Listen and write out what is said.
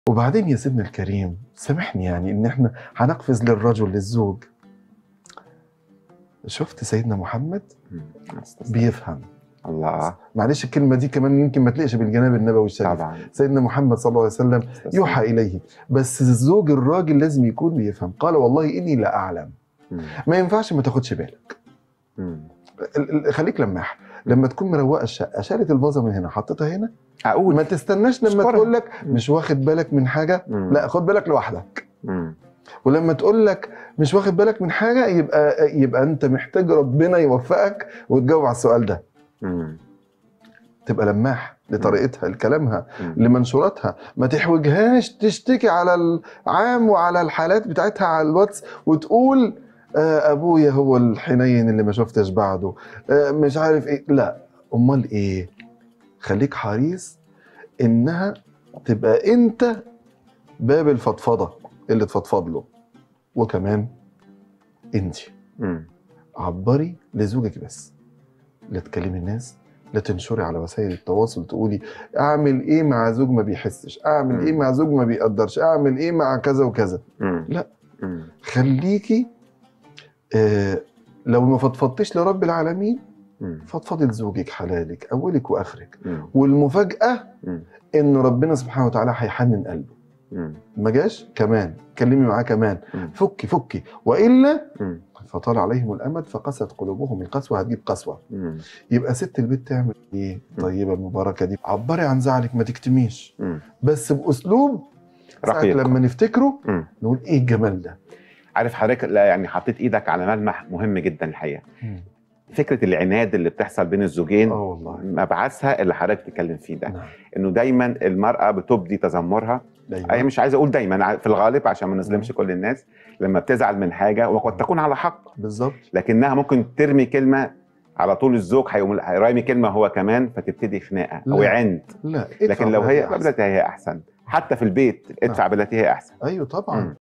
وبعدين يا سيدنا الكريم سامحني يعني ان احنا هنقفز للرجل للزوج شفت سيدنا محمد بيفهم الله معلش الكلمه دي كمان يمكن ما تلاقيش بالجناب النبوي الشريف طبعا سيدنا محمد صلى الله عليه وسلم يوحى اليه بس الزوج الراجل لازم يكون بيفهم قال والله اني لا اعلم مم. ما ينفعش ما تاخدش بالك مم. ال- ال- خليك لماح لما تكون مروقه الشقه شالت الفازه من هنا حطيتها هنا اقول ما تستناش لما اشكرها. تقول لك مم. مش واخد بالك من حاجه مم. لا خد بالك لوحدك مم. ولما تقول لك مش واخد بالك من حاجه يبقى يبقى انت محتاج ربنا يوفقك وتجاوب على السؤال ده مم. تبقى لماح لطريقتها لكلامها مم. لمنشوراتها ما تحوجهاش تشتكي على العام وعلى الحالات بتاعتها على الواتس وتقول آه ابويا هو الحنين اللي ما شفتش بعده آه مش عارف ايه لا امال ايه خليك حريص انها تبقى انت باب الفضفضه اللي تفضفض له وكمان انت مم. عبري لزوجك بس لا تكلمي الناس لا تنشري على وسائل التواصل تقولي اعمل ايه مع زوج ما بيحسش اعمل مم. ايه مع زوج ما بيقدرش اعمل ايه مع كذا وكذا مم. لا. مم. خليكي آه لو ما فضفضتش لرب العالمين مم. فضفضي لزوجك حلالك اولك واخرك مم. والمفاجاه مم. ان ربنا سبحانه وتعالى هيحنن قلبه مم. ما جاش كمان كلمي معاه كمان مم. فكي فكي والا مم. فطال عليهم الامد فقست قلوبهم القسوه هتجيب قسوه مم. يبقى ست البيت تعمل ايه طيبه المباركه دي عبري عن زعلك ما تكتميش مم. بس باسلوب ساعة رقيق. لما نفتكره مم. نقول ايه الجمال ده عارف حضرتك لا يعني حطيت ايدك على ملمح مهم جدا الحقيقه فكره العناد اللي بتحصل بين الزوجين اه والله مبعثها اللي حضرتك بتتكلم فيه ده نعم انه دايما المراه بتبدي تذمرها دايما انا مش عايز اقول دايما في الغالب عشان ما نظلمش كل الناس لما بتزعل من حاجه وقد تكون على حق بالظبط لكنها ممكن ترمي كلمه على طول الزوج هيقوم هيرمي كلمه هو كمان فتبتدي خناقه او لا. عند لا لكن لو هي ادفع بالتي هي احسن حتى في البيت ادفع بالتي هي احسن ايوه طبعا مم.